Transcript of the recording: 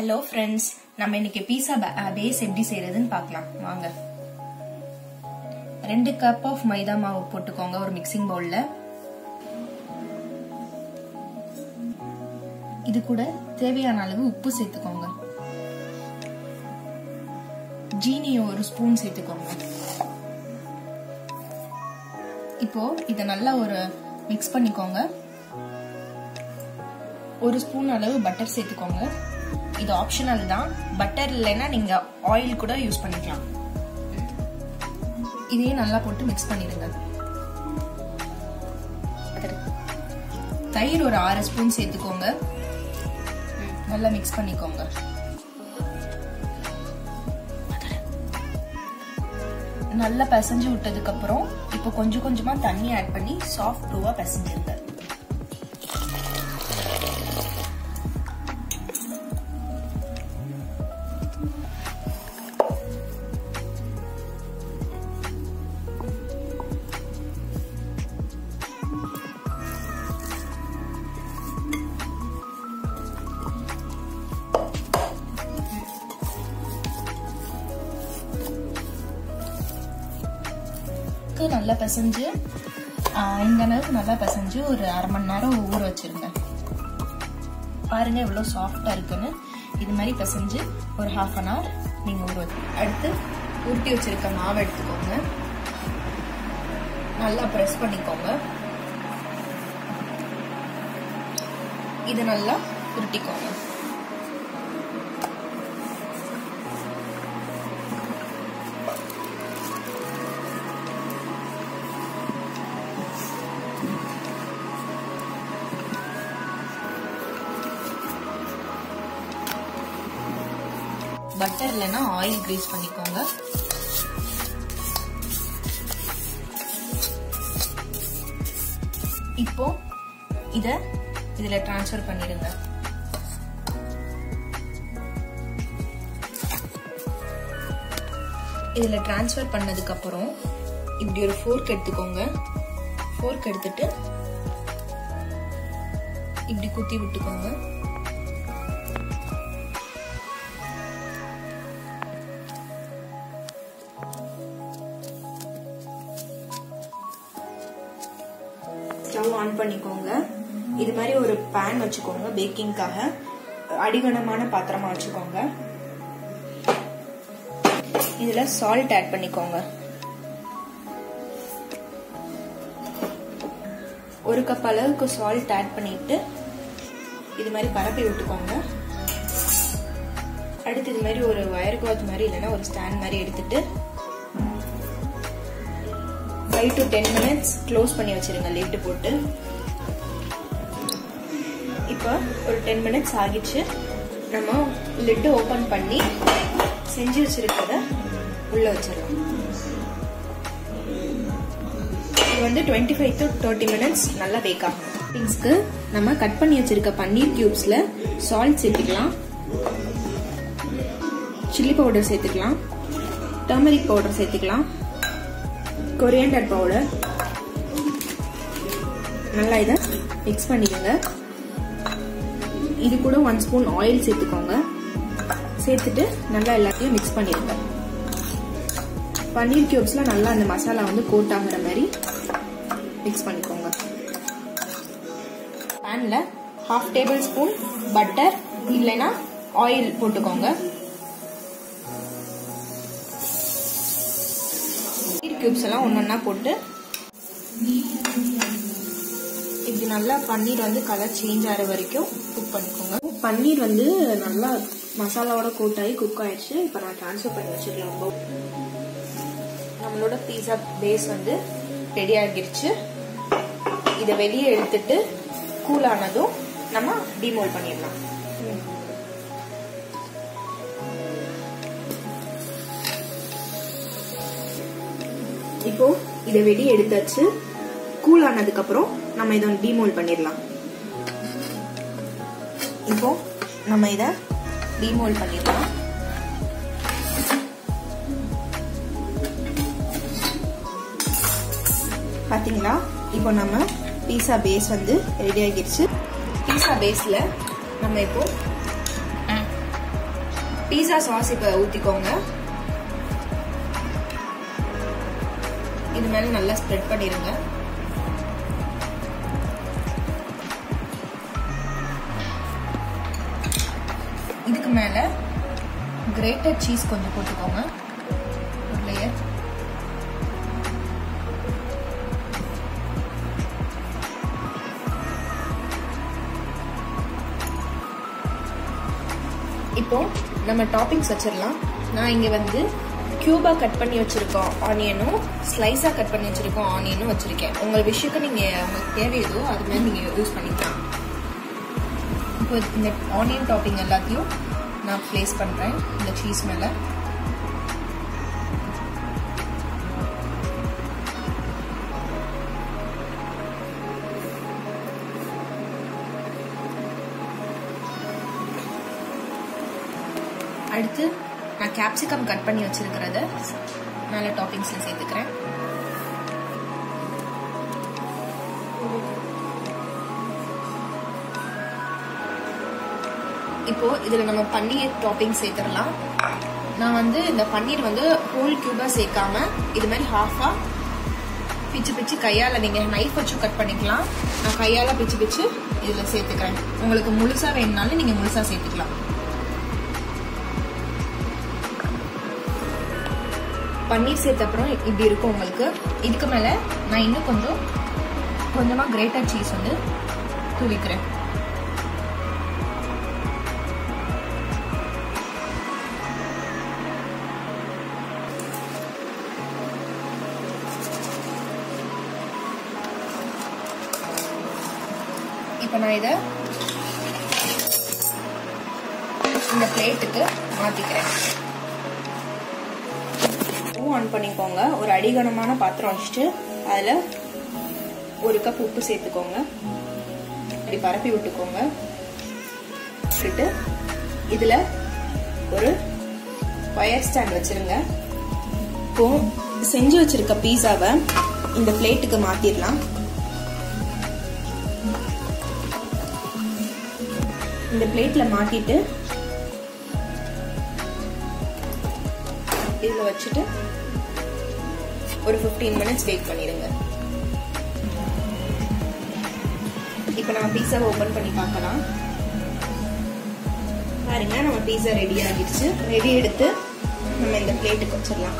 hello friends நம்ம இன்னைக்கு pizza base எப்படி செய்யறதுன்னு பார்க்கலாம் வாங்க ரெண்டு கப் ஆஃப் மைதா மாவு போட்டுக்கோங்க ஒரு மிக்சிங் பவுல்ல இது கூட தேவையான அளவு உப்பு சேர்த்துக்கோங்க ஜீனி ஒரு ஸ்பூன் சேர்த்துக்கோங்க இப்போ இதை நல்லா ஒரு மிக்ஸ் பண்ணிக்கோங்க ஒரு ஸ்பூன் அளவு பட்டர் சேர்த்துக்கோங்க இது ஆப்ஷனல் தான் பட்டர் இல்லைன்னா நீங்க ஆயில் கூட யூஸ் பண்ணிக்கலாம் இதையும் நல்லா போட்டு மிக்ஸ் பண்ணிடுங்க தயிர் ஒரு ஆறு ஸ்பூன் சேர்த்துக்கோங்க நல்லா மிக்ஸ் பண்ணிக்கோங்க நல்லா பிசைஞ்சு விட்டதுக்கு அப்புறம் இப்போ கொஞ்சம் கொஞ்சமா தண்ணி ஆட் பண்ணி சாஃப்ட் டூவா பிசைஞ்சிருங்க நல்லா பிசைஞ்சு இந்த அளவுக்கு நல்லா பிசைஞ்சு ஒரு அரை மணி நேரம் ஊற வச்சிருங்க பாருங்க எவ்வளவு சாஃப்டா இருக்குன்னு இது மாதிரி பிசைஞ்சு ஒரு ஹாஃப் அன் ஹவர் நீங்க ஊற வச்சு அடுத்து உருட்டி வச்சிருக்க மாவு எடுத்துக்கோங்க நல்லா ப்ரெஸ் பண்ணிக்கோங்க இது நல்லா உருட்டிக்கோங்க பட்டர் இல்லைன்னா ஆயில் கிரீஸ் பண்ணிக்கோங்க இப்போ இத இதுல டிரான்ஸ்ஃபர் பண்ணிடுங்க இதுல டிரான்ஸ்ஃபர் பண்ணதுக்கு அப்புறம் இப்படி ஒரு ஃபோர்க் எடுத்துக்கோங்க ஃபோர்க் எடுத்துட்டு இப்படி குத்தி விட்டுக்கோங்க ஸ்டவ் ஆன் பண்ணிக்கோங்க இது மாதிரி ஒரு பேன் வச்சுக்கோங்க பேக்கிங்காக அடிகனமான பாத்திரமா வச்சுக்கோங்க இதுல சால்ட் ஆட் பண்ணிக்கோங்க ஒரு கப் அளவுக்கு சால்ட் ஆட் பண்ணிட்டு இது மாதிரி பரப்பி விட்டுக்கோங்க அடுத்து இது மாதிரி ஒரு வயர் கிளாத் மாதிரி இல்லைன்னா ஒரு ஸ்டாண்ட் மாதிரி எடுத்துட்டு five to ten minutes close பண்ணி வச்சிருங்க லிட்டு போட்டு இப்போ ஒரு டென் மினிட்ஸ் ஆகிடுச்சு நம்ம லிட்டு ஓப்பன் பண்ணி செஞ்சு வச்சிருக்கிறத உள்ள வச்சிடலாம் இது வந்து twenty five to thirty minutes நல்லா பேக் ஆகும் திங்ஸ்க்கு நம்ம கட் பண்ணி வச்சிருக்க பன்னீர் கியூப்ஸ்ல சால்ட் சேர்த்துக்கலாம் சில்லி பவுடர் சேர்த்துக்கலாம் டர்மரிக் பவுடர் சேர்த்துக்கலாம் கொரியண்டர் பவுடர் நல்லா இதை மிக்ஸ் பண்ணிக்கோங்க இது கூட ஒன் ஸ்பூன் ஆயில் சேர்த்துக்கோங்க சேர்த்துட்டு நல்லா எல்லாத்தையும் மிக்ஸ் பண்ணிடுங்க பன்னீர் கியூப்ஸ்ல நல்லா அந்த மசாலா வந்து கோட் ஆகிற மாதிரி மிக்ஸ் பண்ணிக்கோங்க பேன்ல ஹாஃப் டேபிள் ஸ்பூன் பட்டர் இல்லைன்னா ஆயில் போட்டுக்கோங்க கியூப்ஸ் எல்லாம் ஒன்னொன்னா போட்டு இப்படி நல்லா பன்னீர் வந்து கலர் சேஞ்ச் ஆகிற வரைக்கும் குக் பண்ணிக்கோங்க பன்னீர் வந்து நல்லா மசாலாவோட கோட் ஆகி குக் ஆயிடுச்சு இப்போ நான் ட்ரான்ஸ்ஃபர் பண்ணி வச்சுக்கலாம் நம்மளோட பீஸா பேஸ் வந்து ரெடி ஆகிடுச்சு இதை வெளியே எடுத்துட்டு கூல் ஆனதும் நம்ம டிமோல் பண்ணிடலாம் இப்போ இதை வெளியே எடுத்தாச்சு கூல் ஆனதுக்கு அப்புறம் நம்ம இதை டிமோல் பண்ணிடலாம் இப்போ நம்ம இதை டிமோல் பண்ணிடலாம் பாத்தீங்களா இப்போ நம்ம பீஸா பேஸ் வந்து ரெடி ஆகிடுச்சு பீஸா பேஸ்ல நம்ம இப்போ பீஸா சாஸ் இப்போ ஊற்றிக்கோங்க இது மேலே நல்லா ஸ்ப்ரெட் பண்ணிடுங்க இதுக்கு மேலே கிரேட்டட் சீஸ் கொஞ்சம் போட்டுக்கோங்க ஒரு லேயர் இப்போ நம்ம டாப்பிங்ஸ் வச்சிடலாம் நான் இங்க வந்து கியூபா கட் பண்ணி வச்சிருக்கோம் ஆனியனும் ஸ்லைஸா கட் பண்ணி வச்சிருக்கோம் ஆனியனும் வச்சிருக்கேன் உங்க விஷயக்கு நீங்க உங்களுக்கு தேவை எதோ அது மாதிரி நீங்க யூஸ் பண்ணிக்கலாம் இப்போ இந்த ஆனியன் டாப்பிங் எல்லாத்தையும் நான் ப்ளேஸ் பண்றேன் இந்த சீஸ் மேல அடுத்து நான் கேப்சிகம் கட் பண்ணி வச்சிருக்கிறத மேலே டாப்பிங்ஸ்ல சேர்த்துக்கிறேன் இப்போ இதுல நம்ம பன்னீர் டாப்பிங் சேர்த்துடலாம் நான் வந்து இந்த பன்னீர் வந்து ஹோல் கியூபா சேர்க்காம இது மாதிரி ஹாஃபா பிச்சு பிச்சு கையால நீங்க நைஃப் வச்சு கட் பண்ணிக்கலாம் நான் கையால பிச்சு பிச்சு இதுல சேர்த்துக்கிறேன் உங்களுக்கு முழுசா வேணும்னாலும் நீங்க முழுசா சேர்த்துக்கலாம் பன்னீர் சேர்த்த அப்புறம் இப்படி இருக்கும் உங்களுக்கு இதுக்கு மேல நான் இன்னும் கொஞ்சம் கொஞ்சமா கிரேட்டர் சீஸ் வந்து தூவிக்கிறேன் இப்போ நான் இதை இந்த பிளேட்டுக்கு மாத்திக்கிறேன் ஸ்டவ் ஆன் பண்ணிக்கோங்க ஒரு அடிகனமான பாத்திரம் வச்சுட்டு அதில் ஒரு கப் உப்பு சேர்த்துக்கோங்க இப்படி பரப்பி விட்டுக்கோங்க விட்டுட்டு இதில் ஒரு ஒயர் ஸ்டாண்ட் வச்சிருங்க இப்போ செஞ்சு வச்சிருக்க பீஸாவை இந்த பிளேட்டுக்கு மாத்திரலாம் இந்த பிளேட்ல மாட்டிட்டு இதுல வச்சுட்டு ஒரு ஃபிஃப்டீன் மினிட்ஸ் வெயிட் பண்ணிடுங்க இப்போ நம்ம பீஸா ஓபன் பண்ணி பார்க்கலாம் பாருங்க நம்ம பீஸா ரெடி ஆகிடுச்சு ரெடி எடுத்து நம்ம இந்த பிளேட்டுக்கு வச்சிடலாம்